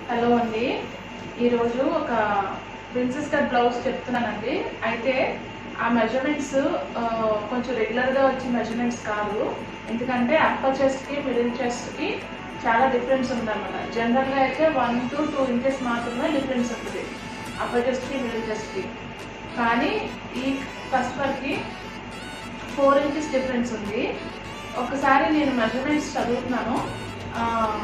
Hello అండి ఈరోజు ఒక ప్రిన్సెస్ కట్ బ్లౌజ్ చెప్తున్నానండి అయితే ఆ మెజర్మెంట్స్ కొంచెం రెగ్యులర్గా వచ్చే మెజర్మెంట్స్ కాదు ఎందుకంటే అప్పర్ చెస్ట్కి మిడిల్ చెస్ట్కి చాలా డిఫరెన్స్ ఉందన్నమాట జనరల్గా అయితే వన్ టు టూ ఇంచెస్ మాత్రమే డిఫరెన్స్ ఉంటుంది అప్పర్ చెస్ట్కి మిడిల్ చెస్ట్కి కానీ ఈ కస్టమర్కి ఫోర్ ఇంచెస్ డిఫరెన్స్ ఉంది ఒకసారి నేను మెజర్మెంట్స్ చదువుతున్నాను ఆ,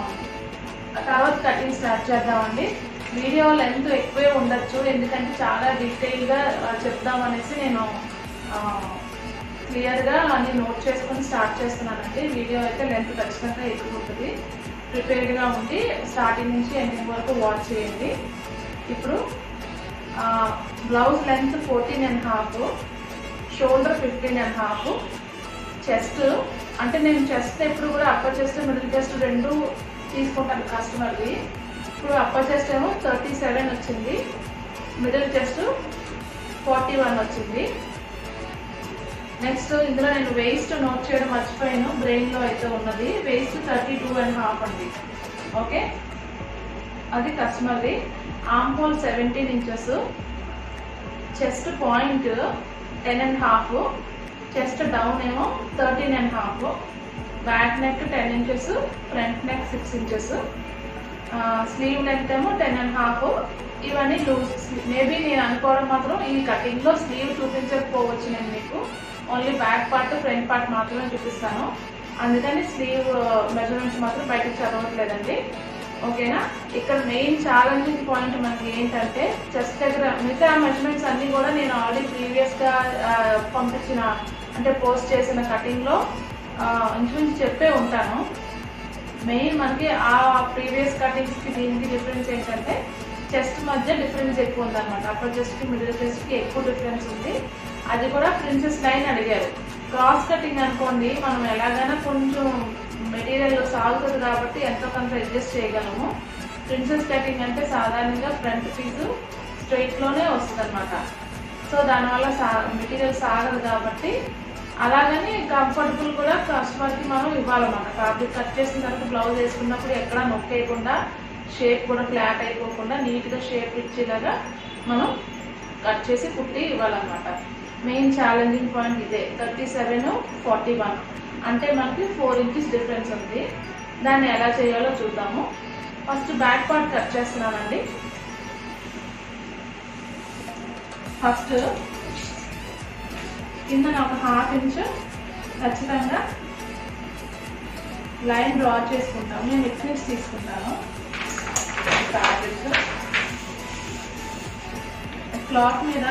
తర్వాత కటింగ్ స్టార్ట్ చేద్దామండి వీడియో లెంత్ ఎక్కువే ఉండొచ్చు ఎందుకంటే చాలా డీటెయిల్గా చెప్దాం అనేసి నేను క్లియర్గా అన్ని నోట్ చేసుకొని స్టార్ట్ చేస్తున్నానండి వీడియో అయితే లెంత్ ఖచ్చితంగా ఎక్కువ ఉంటుంది ప్రిపేర్డ్గా ఉండి స్టార్టింగ్ నుంచి ఎండింగ్ వరకు వాచ్ చేయండి ఇప్పుడు blouse length fourteen and half shoulder fifteen and half chest అంటే నేను చెస్ట్ ఎప్పుడు కూడా అప్పర్ చెస్ట్ మిడిల్ చెస్ట్ రెండు తీసుకుంటాను కస్టమర్ది ఇప్పుడు అప్పర్ చెస్ట్ ఏమో థర్టీ సెవెన్ వచ్చింది మిడిల్ చెస్ట్ ఫార్టీ వన్ వచ్చింది నెక్స్ట్ ఇందులో నేను వేస్ట్ నోట్ చేయడం మర్చిపోయాను బ్రెయిన్లో అయితే ఉన్నది waist thirty two and half అండి ఓకే అది కస్టమర్ది armhole seventeen inches chest point ten and half chest down ఏమో thirteen and half back neck ten inches front neck six inches sleeve length ఏమో టెన్ అండ్ హాఫ్ ఇవన్నీ loose maybe నేను అనుకోవడం మాత్రం ఈ కటింగ్లో స్లీవ్ చూపించకపోవచ్చు నేను మీకు only back part front part మాత్రమే చూపిస్తాను అందుకని స్లీవ్ మెజర్మెంట్స్ మాత్రం బయటకు చదవట్లేదండి ఓకేనా ఇక్కడ మెయిన్ ఛాలెంజింగ్ పాయింట్ మనకి ఏంటంటే చెస్ట్ దగ్గర మిగతా మెజర్మెంట్స్ అన్ని కూడా నేను ఆల్రెడీ ప్రీవియస్గా పంపించిన అంటే పోస్ట్ చేసిన కటింగ్లో ఇంచుమించు చెప్పే ఉంటాను మెయిన్ మనకి ఆ ప్రీవియస్ కటింగ్స్కి దీనికి డిఫరెన్స్ ఏంటంటే చెస్ట్ మధ్య డిఫరెన్స్ ఎక్కువ ఉందన్నమాట అప్పర్ చెస్ట్కి మిడిల్ చెస్ట్కి ఎక్కువ డిఫరెన్స్ ఉంది అది కూడా ప్రిన్సెస్ లైన్ అడిగారు క్రాస్ కటింగ్ అనుకోండి మనం ఎలాగైనా కొంచెం మెటీరియల్ సాగుతుంది కాబట్టి ఎంతో కొంత అడ్జస్ట్ చేయగలము ప్రిన్సెస్ కటింగ్ అంటే సాధారణంగా ఫ్రంట్ పీస్ స్ట్రైట్లోనే వస్తుంది అనమాట సో దానివల్ల సా మెటీరియల్ సాగదు కాబట్టి అలాగని కంఫర్టబుల్ కూడా కస్టమర్కి మనం ఇవ్వాలన్నమాట ఫ్యాబ్రిక్ కట్ చేసిన తర్వాత బ్లౌజ్ వేసుకున్నప్పుడు ఎక్కడా నొక్కేయకుండా షేప్ కూడా ఫ్లాట్ అయిపోకుండా నీట్గా షేప్ ఇచ్చేలాగా మనం కట్ చేసి కుట్టి ఇవ్వాలన్నమాట మెయిన్ ఛాలెంజింగ్ పాయింట్ ఇదే థర్టీ సెవెన్ ఫార్టీ వన్ అంటే మనకి ఫోర్ ఇంచెస్ డిఫరెన్స్ ఉంది దాన్ని ఎలా చేయాలో చూద్దాము ఫస్ట్ బ్యాక్ పార్ట్ కట్ చేస్తున్నానండి ఫస్ట్ కింద ఒక హాఫ్ ఇంచ్ ఖచ్చితంగా లైన్ డ్రా చేసుకుంటాము నేను ఎక్స్నెస్ తీసుకుంటాను ఫ్యాబ్రిక్ క్లాత్ మీద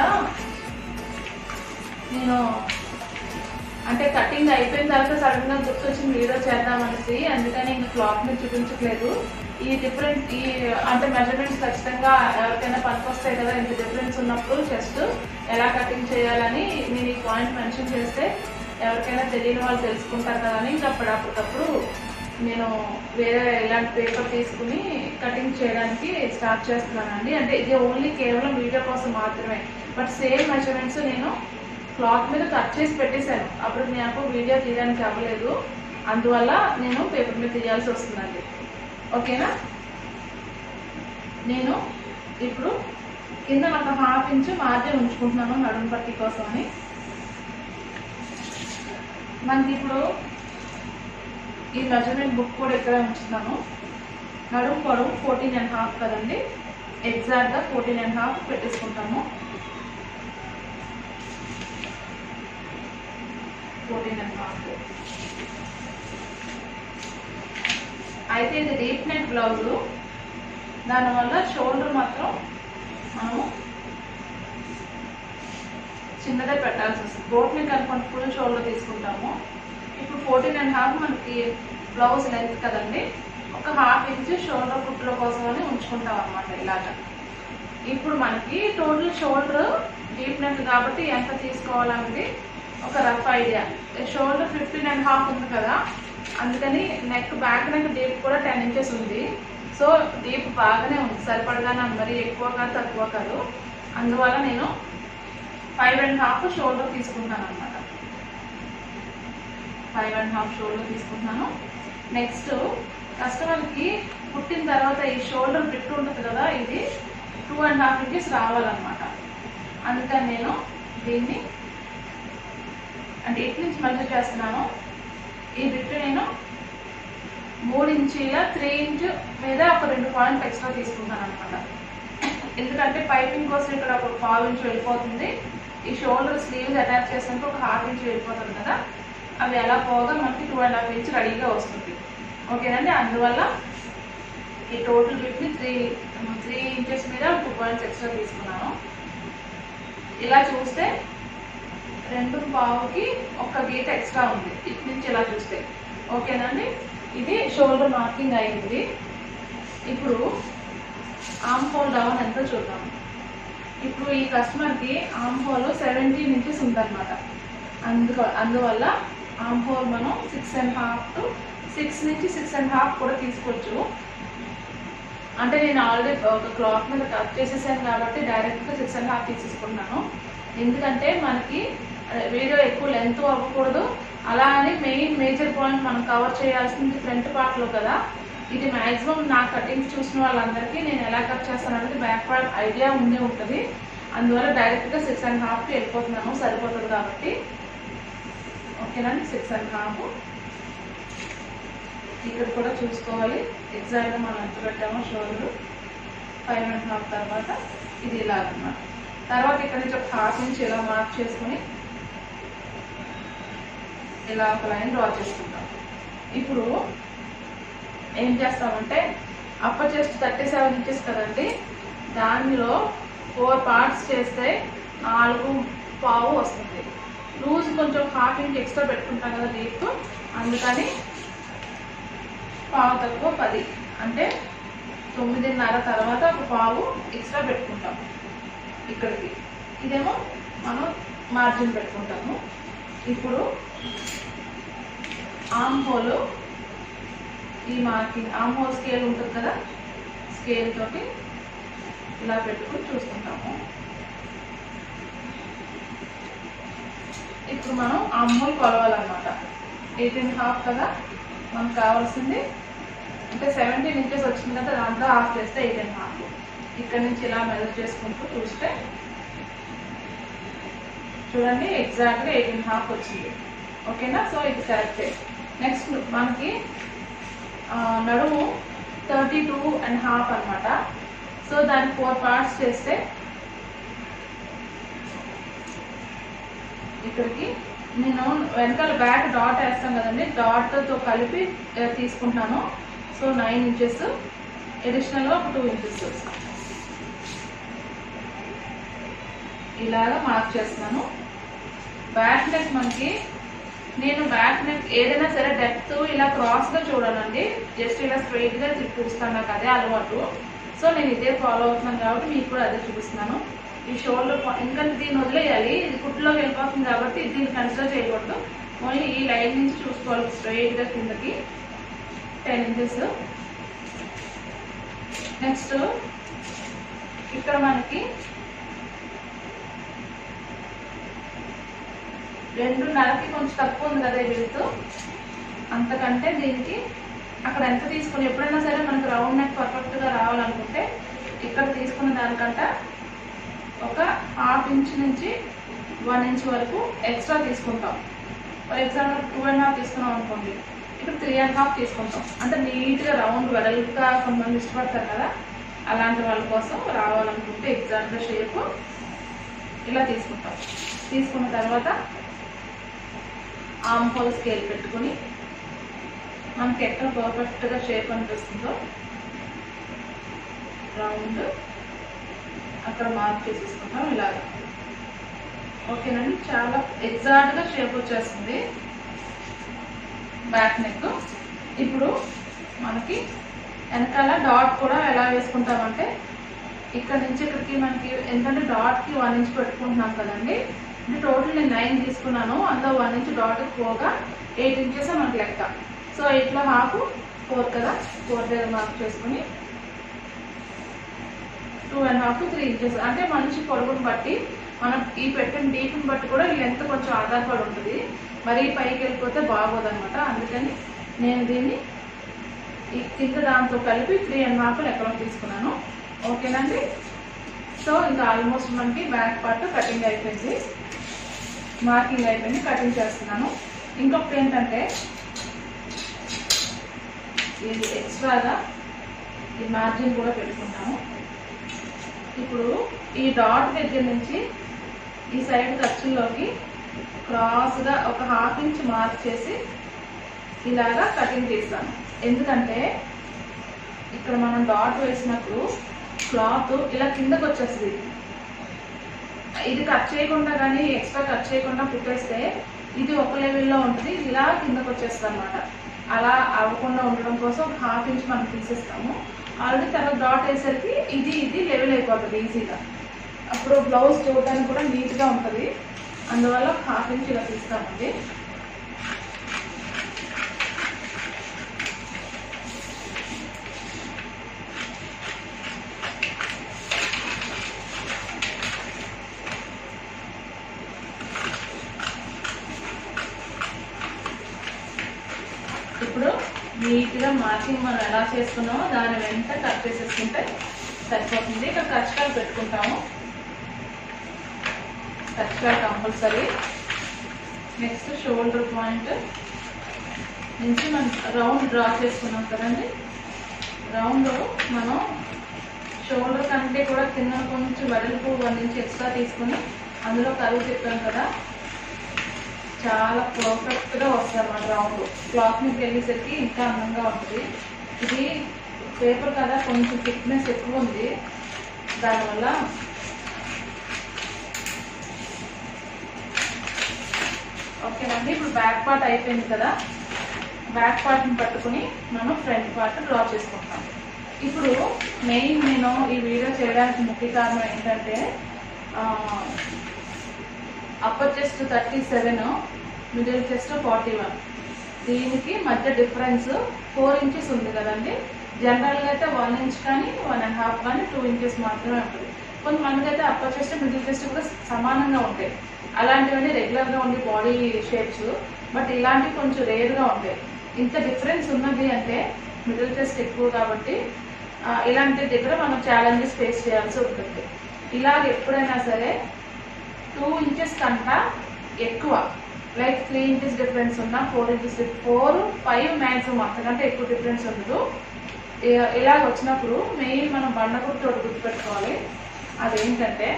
నేను అంటే కటింగ్ అయిపోయిన తర్వాత సడన్ గా గుర్తొచ్చింది వీడియో చేద్దామనేసి అందుకని ఇంకా క్లాత్ మీద చూపించట్లేదు ఈ డిఫరెంట్ ఈ అంటే మెజర్మెంట్స్ ఖచ్చితంగా ఎవరికైనా పనికొస్తాయి కదా ఇంత డిఫరెన్స్ ఉన్నప్పుడు జస్ట్ ఎలా కటింగ్ చేయాలని నేను ఈ పాయింట్ మెన్షన్ చేస్తే ఎవరికైనా తెలియని వాళ్ళు తెలుసుకుంటారు కదా అని ఇంకా అప్పుడు అప్పటికప్పుడు నేను వేరే ఇలాంటి పేపర్ తీసుకుని కటింగ్ చేయడానికి స్టార్ట్ చేస్తున్నానండి అంటే ఇది ఓన్లీ కేవలం వీడియో కోసం మాత్రమే బట్ సేమ్ మెజర్మెంట్స్ నేను క్లాత్ మీద కట్ చేసి పెట్టేశాను అప్పుడు నాకు వీడియో తీయడానికి అవ్వలేదు అందువల్ల నేను పేపర్ మీద తీయాల్సి వస్తుందండి ఓకేనా నేను ఇప్పుడు కింద ఒక హాఫ్ ఇంచ్ మార్జిన్ ఉంచుకుంటున్నాను నడుము పట్టి కోసం అని మనకి ఇప్పుడు ఈ మెజర్మెంట్ బుక్ కూడా ఇక్కడే ఉంచుతున్నాను నడుము పొడవు ఫోర్టీన్ అండ్ హాఫ్ కదండి ఎగ్జాక్ట్గా ఫోర్టీన్ అండ్ హాఫ్ పెట్టేసుకుంటాము ఫోర్టీన్ అండ్ హాఫ్ అయితే ఇది డీప్ నెక్ బ్లౌజ్ దానివల్ల షోల్డర్ మాత్రం మనము చిన్నదే పెట్టాల్సి వస్తుంది బోట్ నెక్ అనుకుంటే ఫుల్ షోల్డర్ తీసుకుంటాము ఇప్పుడు ఫోర్టీన్ అండ్ హాఫ్ మనకి బ్లౌజ్ లెంత్ కదండి ఒక హాఫ్ ఇంచ్ షోల్డర్ కుట్టుల కోసం అని ఉంచుకుంటాం అనమాట ఇలాగా ఇప్పుడు మనకి టోటల్ షోల్డర్ డీప్ నెక్ కాబట్టి ఎంత తీసుకోవాలన్నది ఒక rough idea shoulder fifteen and half ఉంది కదా అందుకని నెక్ బ్యాక్ నెక్ డీప్ కూడా టెన్ ఇంచెస్ ఉంది సో డీప్ బాగానే ఉంది సరిపడగానే మరి ఎక్కువ కాదు తక్కువ కాదు అందువల్ల నేను ఫైవ్ అండ్ హాఫ్ షోల్డర్ తీసుకుంటాను అనమాట ఫైవ్ అండ్ హాఫ్ షోల్డర్ తీసుకుంటున్నాను నెక్స్ట్ కస్టమర్కి పుట్టిన తర్వాత ఈ షోల్డర్ బిట్ ఉంటుంది కదా ఇది టూ అండ్ హాఫ్ ఇంచెస్ రావాలన్నమాట అందుకని నేను దీన్ని అంటే ఇటు నుంచి మెజర్ చేస్తున్నాను ఈ బిట్ నేను మూడు ఇంచీల త్రీ ఇంచ్ మీద ఒక రెండు పాయింట్ ఎక్స్ట్రా తీసుకుంటాను అనమాట ఎందుకంటే పైపింగ్ కోసం ఇక్కడ ఒక పావు ఇంచ్ వెళ్ళిపోతుంది ఈ షోల్డర్ స్లీవ్స్ అటాచ్ చేసినప్పుడు ఒక హాఫ్ ఇంచ్ వెళ్ళిపోతుంది కదా అవి ఎలా పోగా మనకి టూ అండ్ హాఫ్ ఇంచ్ రెడీగా వస్తుంది ఓకేనండి అందువల్ల ఈ టోటల్ బిట్ని త్రీ త్రీ ఇంచెస్ మీద టూ పాయింట్స్ ఎక్స్ట్రా తీసుకున్నాను ఇలా చూస్తే రెండు పావుకి ఒక్క గీత ఎక్స్ట్రా ఉంది ఇటు నుంచి ఇలా చూస్తే ఓకేనండి ఇది షోల్డర్ మార్కింగ్ అయింది ఇప్పుడు ఆమ్ హోల్ డౌన్ ఎంతో చూద్దాం ఇప్పుడు ఈ కస్టమర్కి ఆమ్ హోల్ సెవెంటీన్ ఇంచెస్ ఉందన్నమాట అందుకు అందువల్ల ఆమ్ హోల్ మనం six and half to six నుంచి సిక్స్ అండ్ హాఫ్ కూడా తీసుకోవచ్చు అంటే నేను ఆల్రెడీ ఒక క్లాత్ మీద కట్ చేసేసాను కాబట్టి డైరెక్ట్గా సిక్స్ అండ్ హాఫ్ తీసేసుకుంటున్నాను ఎందుకంటే మనకి వీడియో ఎక్కువ లెంత్ అవ్వకూడదు అలా అని మెయిన్ మేజర్ పాయింట్ మనం కవర్ చేయాల్సింది ఫ్రంట్ పార్ట్లో కదా ఇది మ్యాక్సిమం నా కటింగ్స్ చూసిన వాళ్ళందరికీ నేను ఎలా కట్ చేస్తాను అనేది బ్యాక్ పార్ట్ ఐడియా ఉండే ఉంటుంది అందువల్ల డైరెక్ట్గా సిక్స్ అండ్ హాఫ్కి వెళ్ళిపోతున్నాను సరిపోతుంది కాబట్టి ఓకేనండి సిక్స్ అండ్ హాఫ్ ఇక్కడ కూడా చూసుకోవాలి ఎగ్జాక్ట్గా మనం ఎంత పెట్టామో షోల్డర్ ఫైవ్ అండ్ హాఫ్ తర్వాత ఇది ఇలా అన్నమాట తర్వాత ఇక్కడ నుంచి ఒక హాఫ్ నుంచి ఇలా మార్క్ చేసుకుని ఇలా ఒక లైన్ డ్రా చేసుకుంటాం ఇప్పుడు ఏం చేస్తామంటే upper chest thirty seven inches కదండి దానిలో ఫోర్ పార్ట్స్ చేస్తే నాలుగు పావు వస్తుంది లూజ్ కొంచెం హాఫ్ ఇంచ్ ఎక్స్ట్రా పెట్టుకుంటాం కదా డీప్ అందుకని పావు తక్కువ పది అంటే తొమ్మిదిన్నర తర్వాత ఒక పావు ఎక్స్ట్రా పెట్టుకుంటాం ఇక్కడికి ఇదేమో మనం మార్జిన్ పెట్టుకుంటాము ఇప్పుడు ఆమ్ హోల్ ఈ మార్కింగ్ ఆమ్ హోల్ స్కేల్ ఉంటుంది కదా స్కేల్ తోటి ఇలా పెట్టుకుని చూసుకుంటాము ఇప్పుడు మనం ఆమ్ హోల్ కొలవాలన్నమాట ఎయిటీన్ హాఫ్ కదా మనకు కావాల్సింది అంటే సెవెంటీన్ ఇంచెస్ వచ్చింది కదా దాంట్లో హాఫ్ చేస్తే ఎయిటీన్ హాఫ్ ఇక్కడ నుంచి ఇలా మెజర్ చేసుకుంటూ చూస్తే చూడండి ఎగ్జాక్ట్గా ఎయిటీన్ హాఫ్ వచ్చింది ఓకేనా సో ఇది కరెక్టే నెక్స్ట్ మనకి ఆ, నడుము థర్టీ టూ అండ్ హాఫ్ అనమాట సో దాన్ని ఫోర్ పార్ట్స్ చేస్తే ఇక్కడికి నేను వెనకాల బ్యాక్ డాట్ వేస్తాం కదండి డాట్తో కలిపి ఆ, తీసుకుంటాను సో నైన్ ఇంచెస్ అడిషనల్గా ఒక టూ ఇంచెస్ ఇలాగా మార్క్ చేస్తున్నాను బ్యాక్ నెక్ మనకి నేను బ్యాక్ నెక్ ఏదైనా సరే డెప్త్ ఇలా క్రాస్గా చూడాలండి జస్ట్ ఇలా స్ట్రైట్గా చూపిస్తాను నాకు అదే అలవాటు సో నేను ఇదే ఫాలో అవుతున్నాను కాబట్టి మీకు కూడా అదే చూపిస్తున్నాను ఈ షోల్డర్ ఇంకా దీన్ని వదిలేయాలి ఇది కుట్టులోకి వెళ్ళిపోతుంది కాబట్టి దీన్ని కన్సిడర్ చేయకూడదు ఓన్లీ ఈ లైన్ నుంచి చూసుకోవాలి స్ట్రైట్గా కిందకి టెన్ ఇంచెస్ నెక్స్ట్ ఇక్కడ మనకి రెండున్నరకి కొంచెం తక్కువ ఉంది కదా విడుతూ అంతకంటే దీనికి అక్కడ ఎంత తీసుకుని ఎప్పుడైనా సరే మనకు రౌండ్ నెక్ పర్ఫెక్ట్గా రావాలనుకుంటే ఇక్కడ తీసుకున్న దానికంట ఒక హాఫ్ ఇంచ్ నుంచి వన్ ఇంచ్ వరకు ఎక్స్ట్రా తీసుకుంటాం for example two and half తీసుకున్నాం అనుకోండి ఇక్కడ త్రీ అండ్ హాఫ్ తీసుకుంటాం అంటే నీట్గా రౌండ్ వెడల్పుగా కొంతమంది ఇష్టపడతారు కదా అలాంటి వాళ్ళ కోసం రావాలనుకుంటే ఎగ్జాక్ట్గా షేప్ ఇలా తీసుకుంటాం తీసుకున్న తర్వాత ఆమ్ హోల్ స్కేల్ పెట్టుకుని మనకి ఎక్కడ పర్ఫెక్ట్గా షేప్ అనిపిస్తుందో రౌండ్ అక్కడ మార్క్ చేసేసుకుంటాం ఇలాగ ఓకేనండి చాలా ఎగ్జాక్ట్గా షేప్ వచ్చేస్తుంది బ్యాక్ నెక్ ఇప్పుడు మనకి వెనకాల డాట్ కూడా ఎలా వేసుకుంటామంటే ఇక్కడ నుంచి ఇక్కడికి మనకి ఎందుకంటే డాట్కి వన్ ఇంచ్ పెట్టుకుంటున్నాం కదండి అంటే టోటల్ నేను నైన్ తీసుకున్నాను అందులో వన్ ఇంచ్ డాట్ పోగా ఎయిట్ ఇంచెస్ మనకి లెక్క సో ఎయిట్లో హాఫ్ ఫోర్ కదా ఫోర్ దగ్గర మార్క్ చేసుకుని two and half three inches అంటే మనిషి పొడవుని బట్టి మనం ఈ పెట్టిన డీప్ని బట్టి కూడా ఈ లెంత్ కొంచెం ఆధారపడి ఉంటుంది మరీ పైకి వెళ్ళిపోతే బాగోదన్నమాట అందుకని నేను దీన్ని ఈ కింద దాంతో కలిపి త్రీ అండ్ హాఫ్ ఎక్కడ తీసుకున్నాను ఓకేనండి సో ఇంకా ఆల్మోస్ట్ మనకి బ్యాక్ పార్ట్ కటింగ్ అయిపోయింది మార్కింగ్ అయిపోయింది కటింగ్ చేస్తున్నాను ఇంకొకటి ఏంటంటే ఇది ఎక్స్ట్రాగా ఈ మార్జిన్ కూడా పెట్టుకుంటాము ఇప్పుడు ఈ డాట్ దగ్గర నుంచి ఈ సైడ్ ఖర్చుల్లోకి క్రాస్గా ఒక హాఫ్ ఇంచ్ మార్క్ చేసి ఇలాగా కటింగ్ తీస్తాను ఎందుకంటే ఇక్కడ మనం డాట్ వేసినప్పుడు క్లాత్ ఇలా కిందకు వచ్చేస్తుంది ఇది కట్ చేయకుండా కానీ ఎక్స్ట్రా కట్ చేయకుండా కుట్టేస్తే ఇది ఒక లెవెల్లో ఉంటుంది ఇది ఇలా కిందకు వచ్చేస్తుంది అనమాట అలా అవ్వకుండా ఉండడం కోసం ఒక హాఫ్ ఇంచ్ మనం తీసేస్తాము ఆల్రెడీ తర్వాత డాట్ వేసరికి ఇది ఇది లెవెల్ అయిపోతుంది ఈజీగా అప్పుడు బ్లౌజ్ చూడడానికి కూడా నీట్గా ఉంటుంది అందువల్ల ఒక హాఫ్ ఇంచ్ ఇలా తీస్తామండి ఇప్పుడు నీట్గా మార్కింగ్ మనం ఎలా చేసుకున్నామో దాని వెంట కట్ చేసేసుకుంటే సరిపోతుంది ఇక్కడ కచ్చకాలు పెట్టుకుంటాము కచ్చకాలు కంపల్సరీ నెక్స్ట్ షోల్డర్ పాయింట్ నుంచి మనం రౌండ్ డ్రా చేసుకున్నాం కదండి రౌండ్ మనం షోల్డర్ కంటే కూడా కింద కొంచెం వెడల్పు వన్ ఇంచ్ ఎక్స్ట్రా తీసుకుని అందులో కరువు చెప్పాం కదా చాలా పర్ఫెక్ట్ గా వస్తుంది అన్నమాట రౌండ్ క్లాత్ మీద వెళ్ళేసరికి ఇంకా అందంగా ఉంటుంది ఇది పేపర్ కదా కొంచెం థిక్నెస్ ఎక్కువ ఉంది దానివల్ల ఓకేనండి ఇప్పుడు బ్యాక్ పార్ట్ అయిపోయింది కదా బ్యాక్ పార్ట్ని పట్టుకుని మనం ఫ్రంట్ పార్ట్ డ్రా చేసుకుంటాం ఇప్పుడు మెయిన్ నేను ఈ వీడియో చేయడానికి ముఖ్య కారణం ఏంటంటే upper chest thirty seven middle chest forty one దీనికి మధ్య డిఫరెన్స్ ఫోర్ ఇంచెస్ ఉంది కదండి జనరల్గా అయితే వన్ ఇంచ్ కానీ వన్ అండ్ హాఫ్ కానీ టూ ఇంచెస్ మాత్రమే ఉంటుంది కొంతమందికి అయితే అప్పర్ చెస్ట్ మిడిల్ చెస్ట్ కూడా సమానంగా ఉంటాయి అలాంటివన్నీ రెగ్యులర్గా ఉండే బాడీ షేప్స్ బట్ ఇలాంటివి కొంచెం రేర్గా ఉంటాయి ఇంత డిఫరెన్స్ ఉన్నది అంటే మిడిల్ చెస్ట్ ఎక్కువ కాబట్టి ఆ, ఇలాంటి దగ్గర మనం ఛాలెంజెస్ ఫేస్ చేయాల్సి ఉంటుంది ఇలాగ ఎప్పుడైనా సరే టూ ఇంచెస్ కంట ఎక్కువ లైక్ త్రీ ఇంచెస్ డిఫరెన్స్ ఉన్నా four inches four five maximum అంతకంటే ఎక్కువ డిఫరెన్స్ ఉండదు ఇ- ఇలాగ వచ్చినప్పుడు మెయిన్ మనం బండ గుర్తు ఒకటి గుర్తుపెట్టుకోవాలి అదేంటంటే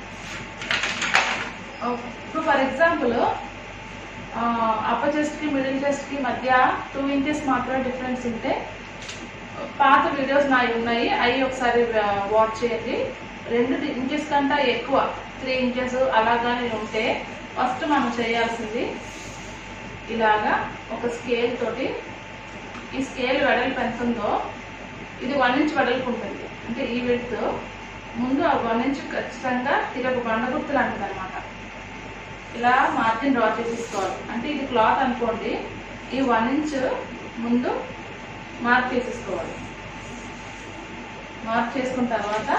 ఓకే. ఇప్పుడు ఫర్ ఎగ్జాంపుల్ అప్పర్ చెస్ట్ కి మిడిల్ చెస్ట్ కి మధ్య టూ ఇంచెస్ మాత్రమే డిఫరెన్స్ ఉంటే పాత వీడియోస్ నావి ఉన్నాయి అవి ఒకసారి వాచ్ చేయండి రెండు ఇంచెస్ కంటే ఎక్కువ త్రీ ఇంచెస్ అలాగానే ఉంటే ఫస్ట్ మనం చేయాల్సింది ఇలాగా ఒక స్కేల్ తోటి ఈ స్కేల్ వెడల్పు ఎంత ఉందో ఇది వన్ ఇంచ్ వెడల్పు ఉంటుంది అంటే ఈ విడ్త్ ముందు ఆ వన్ ఇంచ్ ఖచ్చితంగా ఇది ఒక బండ గుర్తు లాంటిది అనమాట ఇలా మార్జిన్ డ్రా చేసేసుకోవాలి అంటే ఇది క్లాత్ అనుకోండి ఈ వన్ ఇంచ్ ముందు మార్క్ చేసేసుకోవాలి మార్క్ చేసుకున్న తర్వాత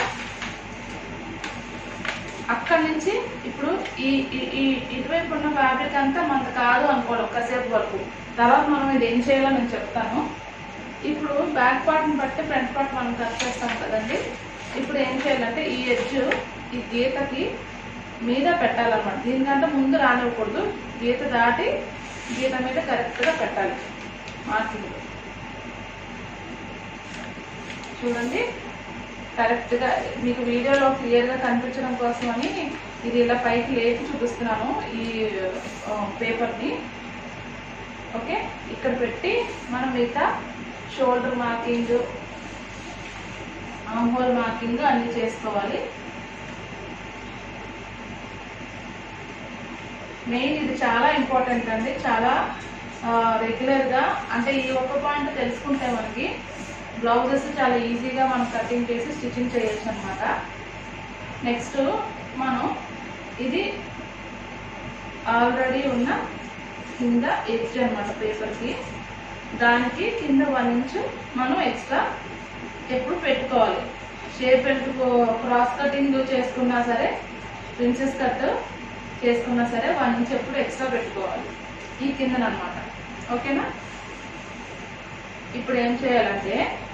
అక్కడి నుంచి ఇప్పుడు ఈ ఈ- ఈ ఇటువైపు ఉన్న ఫ్యాబ్రిక్ అంతా మనకు కాదు అనుకోవాలి ఒక్కసేపు వరకు తర్వాత మనం ఇది ఏం చేయాలో నేను చెప్తాను ఇప్పుడు బ్యాక్ పార్ట్ని బట్టి ఫ్రంట్ పార్ట్ మనం కట్ చేస్తాం కదండి ఇప్పుడు ఏం చేయాలంటే ఈ ఎడ్జ్ ఈ గీతకి మీద పెట్టాలన్నమాట దీనికంటే ముందు రానివ్వకూడదు గీత దాటి గీత మీద కరెక్ట్గా పెట్టాలి మార్కింగ్ చూడండి కరెక్ట్గా మీకు వీడియోలో క్లియర్గా కనిపించడం కోసం అని ఇది ఇలా పైకి లేపి చూపిస్తున్నాను ఈ ఆ, పేపర్ని ఓకే ఇక్కడ పెట్టి మనం మిగతా shoulder marking arm hole marking అన్ని చేసుకోవాలి మెయిన్ ఇది చాలా ఇంపార్టెంట్ అండి చాలా రెగ్యులర్గా అంటే ఈ ఒక్క పాయింట్ తెలుసుకుంటే మనకి బ్లౌజెస్ చాలా ఈజీగా మనం కటింగ్ చేసి స్టిచ్చింగ్ చేయొచ్చు అనమాట నెక్స్ట్ మనం ఇది ఆల్రెడీ ఉన్న కింద ఎడ్జ్ అనమాట పేపర్కి దానికి కింద వన్ ఇంచ్ మనం ఎక్స్ట్రా ఎప్పుడు పెట్టుకోవాలి షేప్ పెట్టుకో క్రాస్ కటింగ్ చేసుకున్నా సరే ప్రిన్సెస్ కట్ చేసుకున్నా సరే వన్ ఇంచ్ ఎప్పుడు ఎక్స్ట్రా పెట్టుకోవాలి ఈ కిందనమాట ఓకేనా ఇప్పుడు ఏం చేయాలంటే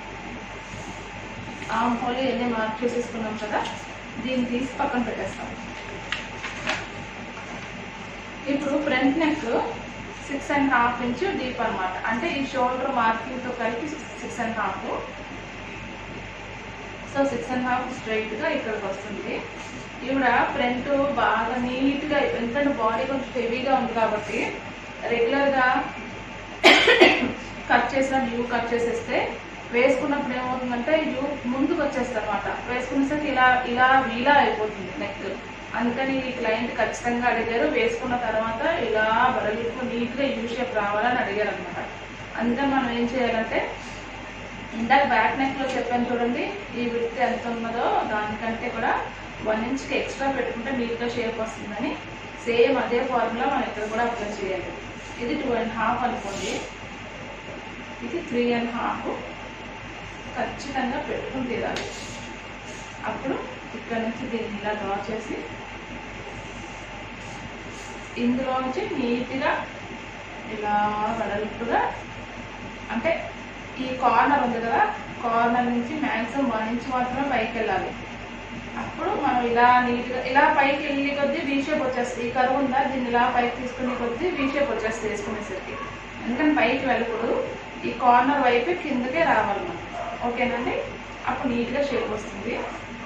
ఆమ్ హోల్ ఇవన్నీ మార్క్ చేసేసుకున్నాం కదా దీన్ని తీసి పక్కన పెట్టేస్తాం ఇప్పుడు front neck six and half inch deep అన్నమాట అంటే ఈ షోల్డర్ మార్కింగ్తో కలిపి six and half so six and half స్ట్రైట్గా ఇక్కడికి వస్తుంది ఈవిడ ఫ్రంట్ బాగా నీట్గా ఎందుకంటే బాడీ కొంచెం హెవీగా ఉంది కాబట్టి రెగ్యులర్గా కట్ చేసిన యూ కట్ చేసేస్తే వేసుకున్నప్పుడు ఏమవుతుందంటే యూ ముందుకు వచ్చేస్తుంది అనమాట వేసుకునేసరికి ఇలా ఇలా వీలా అయిపోతుంది నెక్ అందుకని ఈ క్లయింట్ ఖచ్చితంగా అడిగారు వేసుకున్న తర్వాత ఇలా బరలిపు నీట్గా యూ షేప్ రావాలని అడిగారు అనమాట అందుకని మనం ఏం చేయాలంటే ఇందాక బ్యాక్ నెక్ లో చెప్పాను చూడండి ఈ విడ్త్ ఎంత ఉన్నదో దానికంటే కూడా వన్ ఇంచ్కి ఎక్స్ట్రా పెట్టుకుంటే నీట్గా షేప్ వస్తుందని సేమ్ అదే ఫార్ములా మనం ఇక్కడ కూడా అప్లై చేయాలి ఇది టూ అండ్ హాఫ్ అనుకోండి ఇది త్రీ అండ్ హాఫ్ ఖచ్చితంగా పెట్టుకుని తీరాలి అప్పుడు ఇక్కడ నుంచి దీన్ని ఇలా డ్రా చేసి ఇందులోంచి నీట్గా ఇలా వెడల్పుగా అంటే ఈ కార్నర్ ఉంది కదా కార్నర్ నుంచి మ్యాక్సిమం వన్ ఇంచ్ మాత్రమే పైకి వెళ్ళాలి అప్పుడు మనం ఇలా నీట్గా ఇలా పైకి వెళ్ళి కొద్దీ వీ షేప్ వచ్చేస్తుంది ఈ కరువు ఉందా దీన్ని ఇలా పైకి తీసుకునే కొద్దీ వీ షేప్ వచ్చేస్తుంది వేసుకునేసరికి ఎందుకని పైకి వెళ్ళకూడదు ఈ కార్నర్ వైపు కిందకే రావాలి మనం ఓకేనండి అప్పుడు నీట్గా షేప్ వస్తుంది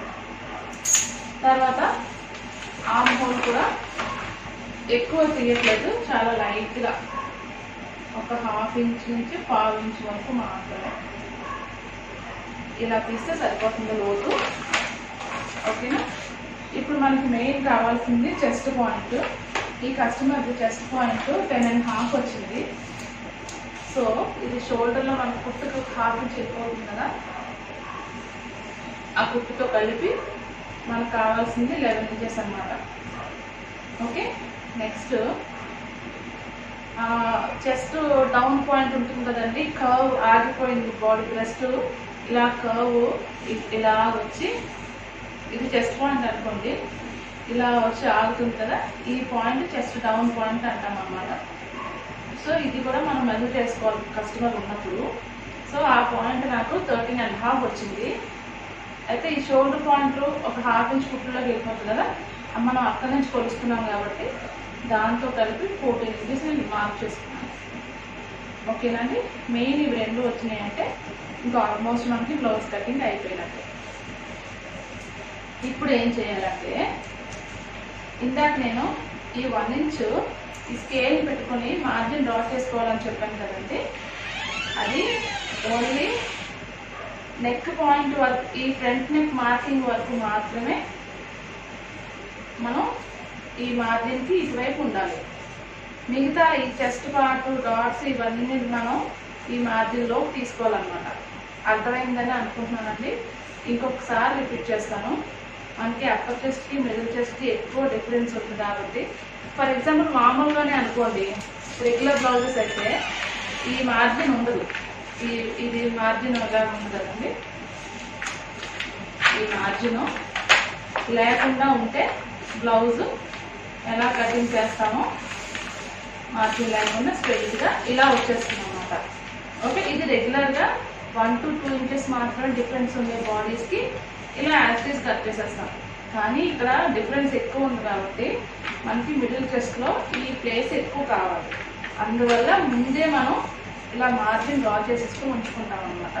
తర్వాత ఆమ్ హోల్ కూడా ఎక్కువ తీయట్లేదు చాలా లైట్గా ఒక హాఫ్ ఇంచ్ నుంచి పావు ఇంచ్ వరకు మాత్రమే ఇలా తీస్తే సరిపోతుంది లోతు ఓకేనా ఇప్పుడు మనకి మెయిన్ కావాల్సింది చెస్ట్ పాయింట్ ఈ కస్టమర్కి chest point ten and half వచ్చింది సో ఇది షోల్డర్లో మనకు కుట్టుకు హాఫ్ ఇంచ్ ఎక్కువ అవుతుంది కదా ఆ కుట్టుతో కలిపి మనకు కావాల్సింది లెవెన్ ఇంచెస్ అన్నమాట okay next chest down point ఉంటుంది కదండి కర్వ్ ఆగిపోయింది బాడీ బ్రెస్ట్ ఇలా కర్వ్ ఇలా వచ్చి ఇది చెస్ట్ పాయింట్ అనుకోండి ఇలా వచ్చి ఆగుతుంది కదా ఈ పాయింట్ చెస్ట్ డౌన్ పాయింట్ అంటాం అన్నమాట సో ఇది కూడా మనం మెజర్ చేసుకోవాలి కస్టమర్ ఉన్నప్పుడు సో ఆ పాయింట్ నాకు థర్టీన్ అండ్ హాఫ్ వచ్చింది అయితే ఈ షోల్డర్ పాయింట్ ఒక హాఫ్ ఇంచ్ కుట్టులోకి వెళ్ళిపోతుంది కదా ఆ మనం అక్కడి నుంచి కొలుస్తున్నాం కాబట్టి దాంతో కలిపి ఫోర్టీన్ ఇంచెస్ నేను మార్క్ చేసుకున్నాను ఓకేనండి మెయిన్ ఇవి రెండు వచ్చినాయి అంటే ఇంకా ఆల్మోస్ట్ మనకి బ్లౌజ్ కటింగ్ అయిపోయినట్టే ఇప్పుడు ఏం చేయాలంటే ఇందాక నేను ఈ వన్ ఇంచ్ ఈ స్కేల్ పెట్టుకొని మార్జిన్ డ్రా చేసుకోవాలని చెప్పాను కదండి అది ఓన్లీ నెక్ పాయింట్ వరకు ఈ ఫ్రంట్ నెక్ మార్కింగ్ వరకు మాత్రమే మనం ఈ మార్జిన్కి ఇటువైపు ఉండాలి మిగతా ఈ చెస్ట్ పార్ట్ డాట్స్ ఇవన్నీ మనం ఈ మార్జిన్లో తీసుకోవాలన్నమాట అర్థమైందని అనుకుంటున్నానండి ఇంకొకసారి రిపీట్ చేస్తాను మనకి అప్పర్ చెస్ట్కి మిడిల్ చెస్ట్కి ఎక్కువ డిఫరెన్స్ ఉంది కాబట్టి ఫర్ ఎగ్జాంపుల్ మామూలుగానే అనుకోండి రెగ్యులర్ బ్లౌజెస్ అయితే ఈ మార్జిన్ ఉండదు ఈ ఇది మార్జిన్ ఎలా ఉంది కదండి ఈ మార్జిన్ లేకుండా ఉంటే బ్లౌజ్ ఎలా కటింగ్ చేస్తామో మార్జిన్ లేకుండా స్ట్రైట్గా ఇలా వచ్చేస్తుంది అనమాట ఓకే ఇది రెగ్యులర్గా వన్ టు టూ ఇంచెస్ మాత్రమే డిఫరెన్స్ ఉండే బాడీస్కి ఇలా యాక్టీస్ కట్ చేసేస్తాం కానీ ఇక్కడ డిఫరెన్స్ ఎక్కువ ఉంది కాబట్టి మనకి మిడిల్ చెస్ట్లో ఈ ప్లేస్ ఎక్కువ కావాలి అందువల్ల ముందే మనం ఇలా మార్జిన్ డ్రా చేసేసుకుని ఉంచుకుంటాం అనమాట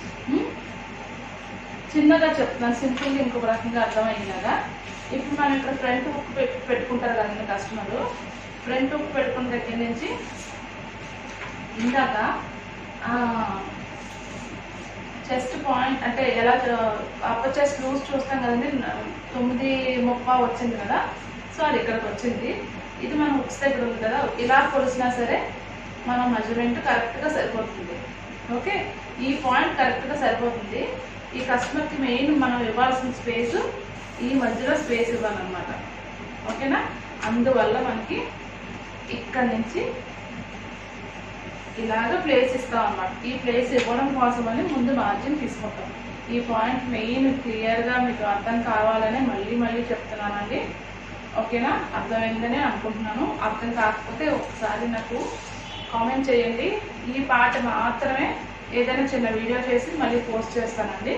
చిన్నగా చెప్తున్నాను సింపుల్గా ఇంకొక రకంగా అర్థమయ్యేలాగా ఇప్పుడు మనం ఇక్కడ ఫ్రంట్ హుక్ పెట్టుకుంటారు కదండి కస్టమర్ ఫ్రంట్ హుక్ పెట్టుకున్న దగ్గర నుంచి ఇందాక చెస్ట్ పాయింట్ అంటే ఎలా అప్పర్ చెస్ట్ లూజ్ చూస్తాం కదండి న- తొమ్మిది ముప్పా వచ్చింది కదా సో అది ఇక్కడికి వచ్చింది ఇది మనం హుక్స్ దగ్గర ఉంది కదా ఇలా కొలిసినా సరే మన మెజర్మెంట్ కరెక్ట్గా సరిపోతుంది ఓకే ఈ పాయింట్ కరెక్ట్గా సరిపోతుంది ఈ కస్టమర్కి మెయిన్ మనం ఇవ్వాల్సిన స్పేస్ ఈ మధ్యలో స్పేస్ ఇవ్వాలన్నమాట ఓకేనా అందువల్ల మనకి ఇక్కడి నుంచి ఇలాగ ప్లేస్ ఇస్తాం అన్నమాట ఈ ప్లేస్ ఇవ్వడం కోసమని ముందు మార్జిన్ తీసుకుంటాం ఈ పాయింట్ మెయిన్ క్లియర్గా మీకు అర్థం కావాలని మళ్ళీ మళ్ళీ చెప్తున్నానండి ఓకేనా అర్థమైందని అనుకుంటున్నాను అర్థం కాకపోతే ఒకసారి నాకు కామెంట్ చేయండి ఈ పాట మాత్రమే ఏదైనా చిన్న వీడియో చేసి మళ్ళీ పోస్ట్ చేస్తానండి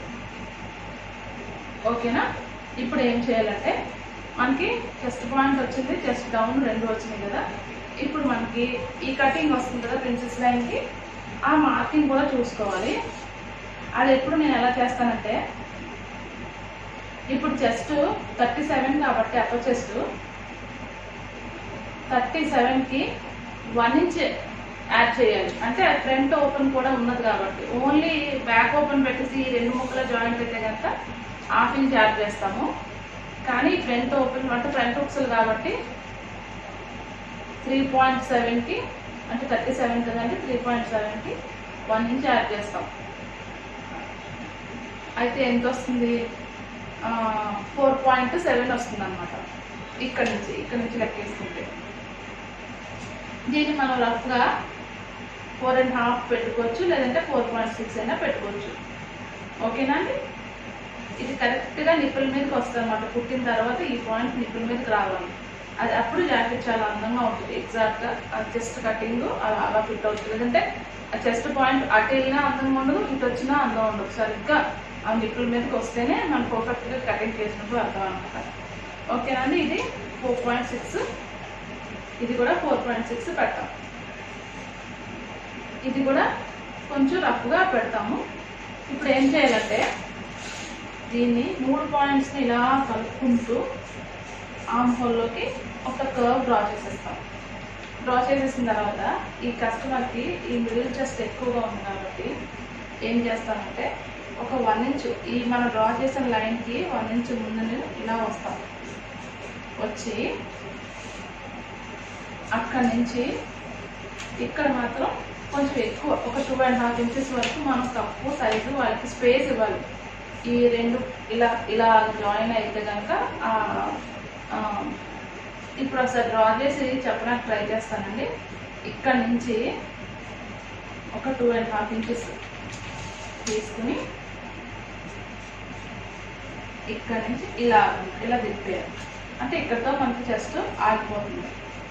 ఓకేనా ఇప్పుడు ఏం చేయాలంటే మనకి చెస్ట్ పాయింట్ వచ్చింది చెస్ట్ డౌన్ రెండు వచ్చినాయి కదా ఇప్పుడు మనకి ఈ కటింగ్ వస్తుంది కదా ప్రిన్సెస్ లైన్కి ఆ మార్కింగ్ కూడా చూసుకోవాలి అది ఎప్పుడు నేను ఎలా చేస్తానంటే ఇప్పుడు చెస్ట్ థర్టీ సెవెన్ కాబట్టి అప్పర్ చెస్ట్ థర్టీ సెవెన్కి వన్ ఇంచ్ యాడ్ చేయాలి అంటే ఫ్రంట్ ఓపెన్ కూడా ఉన్నది కాబట్టి ఓన్లీ బ్యాక్ ఓపెన్ పెట్టేసి ఈ రెండు ముక్కల జాయింట్ అయితే కనుక హాఫ్ ఇంచ్ యాడ్ చేస్తాము కానీ ఫ్రంట్ ఓపెన్ అంటే ఫ్రంట్ హుక్స్లు కాబట్టి త్రీ పాయింట్ సెవెన్కి అంటే థర్టీ సెవెన్ కదండి త్రీ పాయింట్ సెవెన్కి వన్ ఇంచ్ యాడ్ చేస్తాం అయితే ఎంత వస్తుంది ఫోర్ పాయింట్ సెవెన్ వస్తుంది అనమాట ఇక్కడ నుంచి ఇక్కడ నుంచి లెక్కేసుకుంటే దీన్ని మనం రఫ్గా ఫోర్ అండ్ హాఫ్ పెట్టుకోవచ్చు లేదంటే ఫోర్ పాయింట్ సిక్స్ అయినా పెట్టుకోవచ్చు ఓకేనా అండి ఇది కరెక్ట్గా నిప్పుల మీదకి వస్తుంది అనమాట పుట్టిన తర్వాత ఈ పాయింట్ నిప్పుల మీదకి రావాలి అది అప్పుడు జాకెట్ చాలా అందంగా ఉంటుంది ఎగ్జాక్ట్గా ఆ చెస్ట్ కటింగ్ అలా అలా ఫిట్ అవుతుంది లేదంటే ఆ చెస్ట్ పాయింట్ అటు వెళ్ళినా అందంగా ఉండదు ఇటు వచ్చినా అందం ఉండదు సరిగ్గా ఆ నిప్పుల మీదకి వస్తేనే మనం పర్ఫెక్ట్గా కటింగ్ చేసినప్పుడు అర్థం అనమాట ఓకేనా అండి ఇది ఫోర్ పాయింట్ సిక్స్ ఇది కూడా ఫోర్ పాయింట్ సిక్స్ పెడతాం ఇది కూడా కొంచెం రఫ్గా పెడతాము ఇప్పుడు ఏం చేయాలంటే దీన్ని మూడు పాయింట్స్ని ఇలా కలుపుకుంటూ ఆమ్ హోల్లోకి ఒక కర్వ్ డ్రా చేసేస్తాం డ్రా చేసేసిన తర్వాత ఈ కస్టమర్కి ఈ మిడిల్ చెస్ట్ ఎక్కువగా ఉంది కాబట్టి ఏం చేస్తామంటే ఒక వన్ ఇంచ్ ఈ మనం డ్రా చేసిన లైన్కి వన్ ఇంచ్ ముందు ఇలా వస్తాం వచ్చి అక్కడి నుంచి ఇక్కడ మాత్రం కొంచెం ఎక్కువ ఒక టూ అండ్ హాఫ్ ఇంచెస్ వరకు మనం తక్కువ సైజు వాళ్ళకి స్పేస్ ఇవ్వాలి ఈ రెండు ఇలా ఇలా జాయిన్ అయితే కనుక ఇప్పుడు ఒకసారి డ్రా చేసి చెప్పడానికి ట్రై చేస్తానండి ఇక్కడ నుంచి ఒక టూ అండ్ హాఫ్ ఇంచెస్ తీసుకుని ఇక్కడ నుంచి ఇలా ఇలా తిప్పేయాలి అంటే ఇక్కడతో మనకి జస్ట్ ఆగిపోతుంది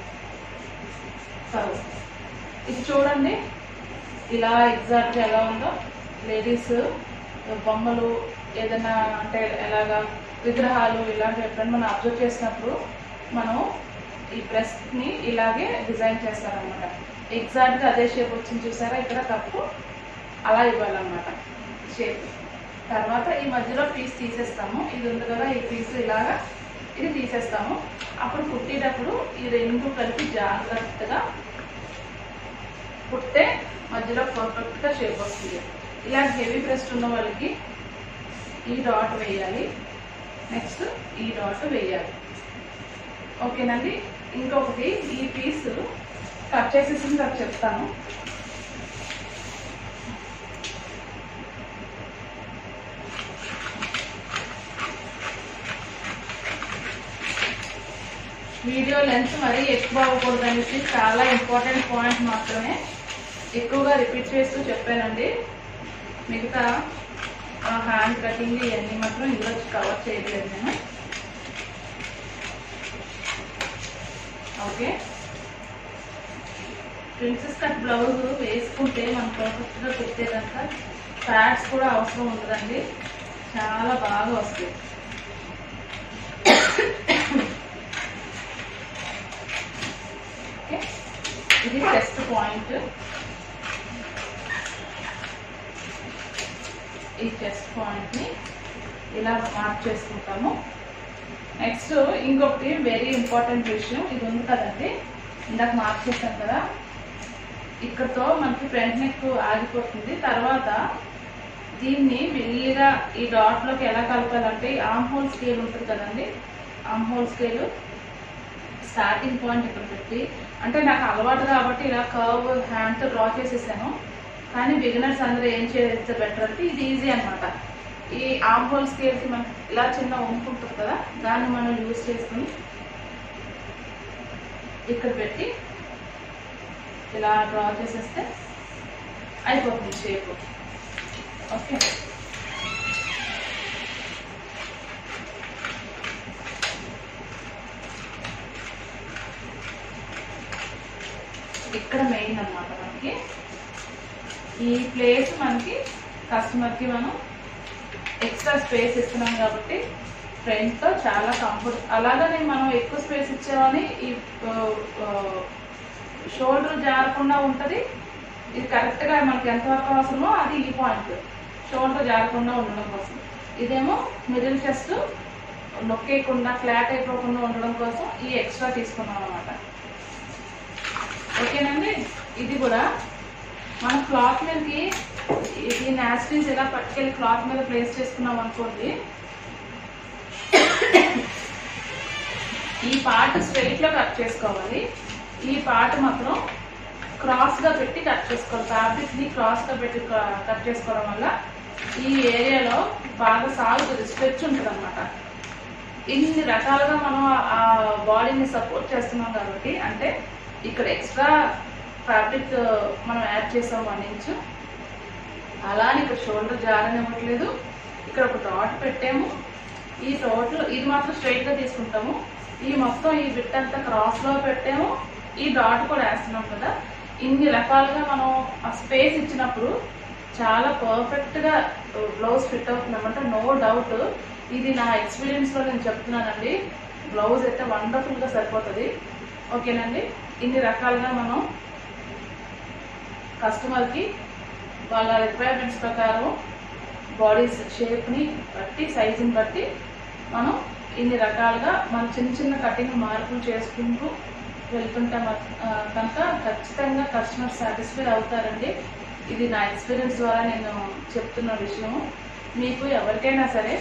సరే ఇది చూడండి ఇలా ఎగ్జాక్ట్గా ఎలా ఉందో లేడీస్ బొమ్మలు ఏదైనా అంటే ఎలాగా విగ్రహాలు ఇలాంటివి ఎప్పుడైనా మనం అబ్జర్వ్ చేసినప్పుడు మనం ఈ ప్రెస్ని ఇలాగే డిజైన్ చేస్తారనమాట ఎగ్జాక్ట్గా అదే షేప్ వచ్చింది చూసారా ఇక్కడ కప్పు అలా ఇవ్వాలన్నమాట షేప్ తర్వాత ఈ మధ్యలో పీస్ తీసేస్తాము ఇది ఉంది కదా ఈ పీస్ ఇలాగా ఇది తీసేస్తాము అప్పుడు కుట్టేటప్పుడు ఈ రెండు కలిపి జాగ్రత్తగా కుట్టే మధ్యలో పర్ఫెక్ట్గా షేప్ వస్తుంది ఇలా హెవీ బ్రెస్ట్ ఉన్న వాళ్ళకి ఈ డాట్ వేయాలి నెక్స్ట్ ఈ డాట్ వేయాలి ఓకేనండి ఇంకొకటి ఈ పీస్ కట్ చేసేసి నాకు చెప్తాను వీడియో లెంత్ మరీ ఎక్కువ అవ్వకూడదు అనేసి చాలా ఇంపార్టెంట్ పాయింట్ మాత్రమే ఎక్కువగా రిపీట్ చేస్తూ చెప్పానండి మిగతా హ్యాండ్ కటింగ్ ఇవన్నీ మాత్రం ఇందులో కవర్ చేయట్లేదు నేను ఓకే ప్రిన్సెస్ కట్ బ్లౌజ్ వేసుకుంటే మనం పర్ఫెక్ట్గా కుట్టేదాకా ప్యాడ్స్ కూడా అవసరం ఉండదండి చాలా బాగా వస్తాయి ఓకే ఇది చెస్ట్ పాయింట్ ఈ చెస్ట్ పాయింట్ని ఇలా మార్క్ చేసుకుంటాము నెక్స్ట్ ఇంకొకటి వెరీ ఇంపార్టెంట్ విషయం ఇది ఉంది కదండి ఇందాక మార్క్ చేశాం కదా ఇక్కడతో మనకి ఫ్రంట్ నెక్ ఆగిపోతుంది తర్వాత దీన్ని మెల్లిగా ఈ డాట్లోకి ఎలా కలపాలంటే ఆమ్ హోల్ స్కేల్ ఉంటుంది కదండి arm hole scale starting point ఇక్కడ పెట్టి అంటే నాకు అలవాటు కాబట్టి ఇలా కర్వ్ హ్యాండ్తో డ్రా చేసేసాను కానీ బిగినర్స్ అందరూ ఏం చేస్తే బెటర్ అంటే ఇది ఈజీ అనమాట ఈ ఆమ్ హోల్ స్కేల్కి మనకి ఇలా చిన్న వంపు ఉంటుంది కదా దాన్ని మనం యూజ్ చేసుకుని ఇక్కడ పెట్టి ఇలా డ్రా చేసేస్తే అయిపోతుంది షేప్ ఓకే ఇక్కడ మెయిన్ అన్నమాట మనకి ఈ ప్లేస్ మనకి కస్టమర్కి మనం ఎక్స్ట్రా స్పేస్ ఇస్తున్నాం కాబట్టి ఫ్రంట్తో చాలా కంఫర్ట్ అలాగనే మనం ఎక్కువ స్పేస్ ఇచ్చామని ఈ షోల్డర్ జారకుండా ఉంటుంది ఇది కరెక్ట్గా మనకి ఎంతవరకు అవసరమో అది ఈ పాయింట్ షోల్డర్ జారకుండా ఉండడం కోసం ఇదేమో మిడిల్ చెస్ట్ నొక్కేయకుండా ఫ్లాట్ అయిపోకుండా ఉండడం కోసం ఈ ఎక్స్ట్రా తీసుకున్నాం అనమాట ఓకేనండి ఇది కూడా మన క్లాత్ మీదకి ఈ నాస్టీస్ ఇలా పట్టుకెళ్ళి క్లాత్ మీద ప్లేస్ చేసుకున్నాం అనుకోండి ఈ పార్ట్ స్ట్రైట్ లో కట్ చేసుకోవాలి ఈ పార్ట్ మాత్రం క్రాస్ గా పెట్టి కట్ చేసుకోవాలి ఫ్యాబ్రిక్ ని క్రాస్ గా పెట్టి కట్ చేసుకోవడం వల్ల ఈ ఏరియాలో బాగా సాగుతుంది స్ట్రెచ్ ఉంటుంది అనమాట ఇన్ని రకాలుగా మనం ఆ బాడీని సపోర్ట్ చేస్తున్నాం కాబట్టి అంటే ఇక్కడ ఎక్స్ట్రా ఫ్యాబ్రిక్ మనం యాడ్ చేసాం వన్ ఇంచు అలానే ఇక్కడ షోల్డర్ జారనివ్వట్లేదు ఇక్కడ ఒక డాట్ పెట్టాము ఈ టోటల్ ఇది మాత్రం స్ట్రైట్ గా తీసుకుంటాము ఈ మొత్తం ఈ బిట్ అంతా క్రాస్ లో పెట్టాము ఈ డాట్ కూడా వేస్తున్నాం కదా ఇన్ని రకాలుగా మనం ఆ స్పేస్ ఇచ్చినప్పుడు చాలా పర్ఫెక్ట్ గా బ్లౌజ్ ఫిట్ అవుతుంది అనమాట నో డౌట్ ఇది నా ఎక్స్పీరియన్స్ లో నేను చెప్తున్నానండి బ్లౌజ్ అయితే వండర్ఫుల్ గా సరిపోతుంది ఓకేనండి ఇన్ని రకాలుగా మనం కస్టమర్కి వాళ్ళ రిక్వైర్మెంట్స్ ప్రకారం బాడీ షేప్ని బట్టి సైజుని బట్టి మనం ఇన్ని రకాలుగా మన చిన్న చిన్న కటింగ్ మార్పులు చేసుకుంటూ వెళ్తుంటే మ- ఆ, కనుక ఖచ్చితంగా కస్టమర్ సాటిస్ఫై అవుతారండి ఇది నా ఎక్స్పీరియన్స్ ద్వారా నేను చెప్తున్న విషయము మీకు ఎవరికైనా సరే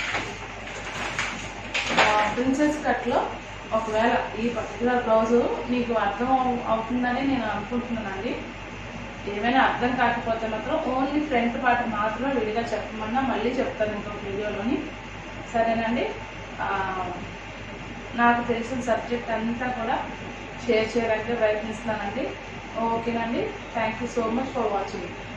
ప్రిన్సెస్ కట్లో ఒకవేళ ఈ పర్టికులర్ బ్లౌజ్ మీకు అర్థం అవు- అవుతుందని నేను అనుకుంటున్నానండి ఏమైనా అర్థం కాకపోతే మాత్రం ఓన్లీ ఫ్రంట్ పార్ట్ మాత్రమే విడిగా చెప్పమన్నా మళ్ళీ చెప్తాను ఇంకొక వీడియోలోని సరేనండి ఆ, నాకు తెలిసిన సబ్జెక్ట్ అంతా కూడా షేర్ చేయడానికి ప్రయత్నిస్తానండి ఓకేనండి thank you so much for watching